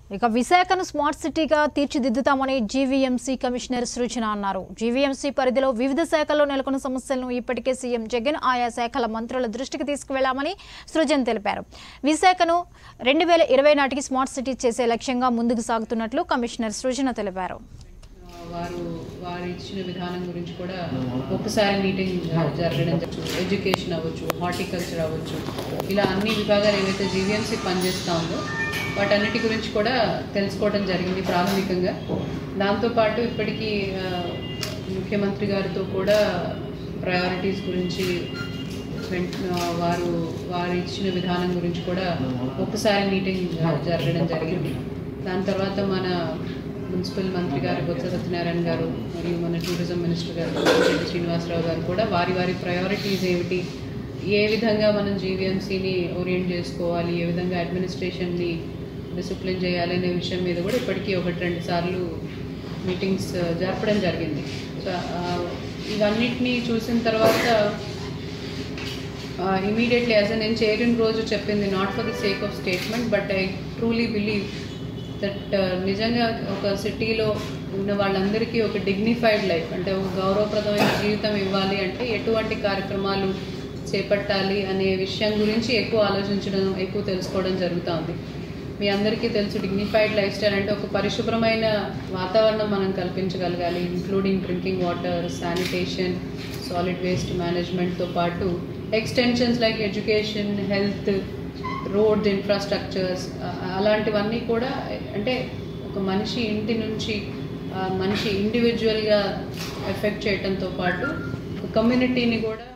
ఇక విశాఖను స్మార్ట్ సిటీగా తీర్చిదిద్దుతామని జీవీఎంసీ కమిషనర్ సృజన అన్నారు జీవీఎంసీ పరిధిలో వివిధ శాఖల్లో నెలకొన్న సమస్యలను ఇప్పటికే సీఎం జగన్ ఆయా శాఖల మంత్రుల దృష్టికి తీసుకువెళ్లామని సృజన్ తెలిపారు విశాఖను రెండు వేల ఇరవై నాటికి స్మార్ట్ సిటీ చేసే లక్ష్యంగా ముందుకు సాగుతున్నట్లు కమిషనర్ సృజన తెలిపారు వారు వారు ఇచ్చిన విధానం గురించి కూడా ఒకసారి మీటింగ్ జరగడం జరగచ్చు ఎడ్యుకేషన్ అవ్వచ్చు హార్టికల్చర్ అవ్వచ్చు ఇలా అన్ని విభాగాలు ఏవైతే జీవీఎంసీ పనిచేస్తూ ఉందో వాటన్నిటి గురించి కూడా తెలుసుకోవడం జరిగింది ప్రాథమికంగా దాంతోపాటు ఇప్పటికీ ఆ, ముఖ్యమంత్రి గారితో కూడా ప్రయారిటీస్ గురించి వెంట- ఆ, వారు వారు ఇచ్చిన విధానం గురించి కూడా ఒకసారి మీటింగ్ జరగడం జరిగింది దాని తర్వాత మన మున్సిపల్ మంత్రి గారు బొత్స సత్యనారాయణ గారు మరియు మన టూరిజం మినిస్టర్ గారు రెడ్డి శ్రీనివాసరావు గారు కూడా వారి వారి ప్రయారిటీస్ ఏమిటి ఏ విధంగా మనం జీవీఎంసీని ఓరియంట్ చేసుకోవాలి ఏ విధంగా అడ్మినిస్ట్రేషన్ని డిసిప్లిన్ చేయాలి అనే విషయం మీద కూడా ఇప్పటికీ ఒకటి రెండు సార్లు మీటింగ్స్ జరపడం జరిగింది సో ఆ, ఇవన్నిటినీ చూసిన తర్వాత ఇమీడియట్లీ యాజ్ నేను చేరిన రోజు చెప్పింది not for the sake of statement but I truly believe that నిజంగా ఒక సిటీలో ఉన్న వాళ్ళందరికీ ఒక డిగ్నిఫైడ్ లైఫ్ అంటే ఒక గౌరవప్రదమైన జీవితం ఇవ్వాలి అంటే ఎటువంటి కార్యక్రమాలు చేపట్టాలి అనే విషయం గురించి ఎక్కువ ఆలోచించడం ఎక్కువ తెలుసుకోవడం జరుగుతుంది మీ అందరికీ తెలుసు డిగ్నిఫైడ్ లైఫ్ స్టైల్ అంటే ఒక పరిశుభ్రమైన వాతావరణం మనం కల్పించగలగాలి including drinking water sanitation solid waste మేనేజ్మెంట్తో పాటు extensions like education health road infrastructures అలాంటివన్నీ కూడా అంటే ఒక మనిషి ఇంటి నుంచి ఆ, మనిషి ఇండివిజువల్గా ఎఫెక్ట్ చేయడంతో పాటు ఒక కమ్యూనిటీని కూడా